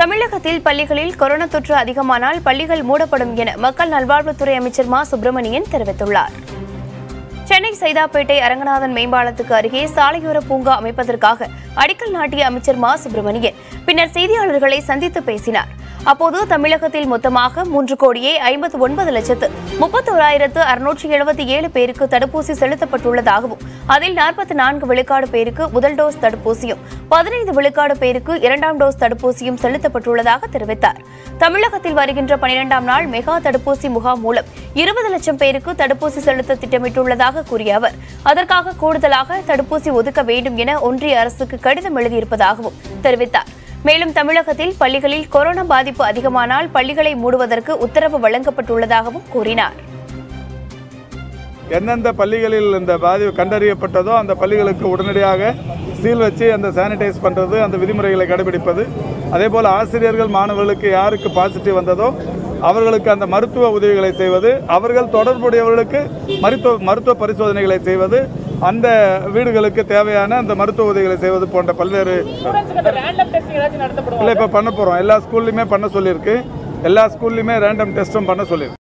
தமிழகத்தில் பள்ளிகளில் கொரோனா தொற்று அதிகமானால் பள்ளிகள் மூடப்படும் என மக்கள் நல்வாழ்வுத்துறை அமைச்சர் மா சுப்பிரமணியன் தெரிவித்துள்ளார் சென்னை சைதாப்பேட்டை அரங்கநாதன் மேம்பாலத்துக்கு அருகே சாலையோர பூங்கா அமைப்பதற்காக அடிக்கல் நாட்டிய அமைச்சர் மா சுப்பிரமணியன் பின்னர் செய்தியாளர்களை சந்தித்து பேசினார் அப்போது தமிழகத்தில் மொத்தமாக மூன்று கோடியே ஐம்பத்து ஒன்பது லட்சத்து முப்பத்தோராயிரத்து அறுநூற்றி எழுபத்தி ஏழு பேருக்கு தடுப்பூசி செலுத்தப்பட்டுள்ளதாகவும் அதில் நாற்பத்தி நான்கு விழுக்காடு பேருக்கு முதல் டோஸ் தடுப்பூசியும் பதினைந்து விழுக்காடு பேருக்கு இரண்டாம் டோஸ் தடுப்பூசியும் செலுத்தப்பட்டுள்ளதாக தெரிவித்தார் தமிழகத்தில் வருகின்ற பனிரெண்டாம் நாள் மெகா தடுப்பூசி முகாம் மூலம் இருபது லட்சம் பேருக்கு தடுப்பூசி செலுத்த திட்டமிட்டுள்ளதாக கூறிய அவர் அதற்காக கூடுதலாக தடுப்பூசி ஒதுக்க வேண்டும் என ஒன்றிய அரசுக்கு கடிதம் எழுதியிருப்பதாகவும் தெரிவித்தார் மேலும் தமிழகத்தில் பள்ளிகளில் கொரோனா பாதிப்பு அதிகமானால் பள்ளிகளை மூடுவதற்கு உத்தரவு வழங்கப்பட்டுள்ளதாகவும் கூறினார் எந்தெந்த பள்ளிகளில் இந்த பாதிப்பு கண்டறியப்பட்டதோ அந்த பள்ளிகளுக்கு உடனடியாக சீல் வச்சு அந்த சானிடைஸ் பண்ணுறது அந்த விதிமுறைகளை கடைபிடிப்பது அதே போல் ஆசிரியர்கள் மாணவர்களுக்கு யாருக்கு பாசிட்டிவ் வந்ததோ அவர்களுக்கு அந்த மருத்துவ உதவிகளை செய்வது அவர்கள் தொடர்புடையவர்களுக்கு மருத்துவ மருத்துவ பரிசோதனைகளை செய்வது அந்த வீடுகளுக்கு தேவையான அந்த மருத்துவ உதவிகளை செய்வது போன்ற பல்வேறு ஸ்டூடெண்ட்ஸுக்கு அந்த ரேண்டம் டெஸ்டிங் ஏதாச்சும் நடத்தப்படுமா இல்லை இப்போ பண்ண போகிறோம் எல்லா ஸ்கூல்லையுமே பண்ண சொல்லியிருக்கு எல்லா ஸ்கூல்லையுமே ரேண்டம் டெஸ்ட்டும் பண்ண சொல்லியிருக்கு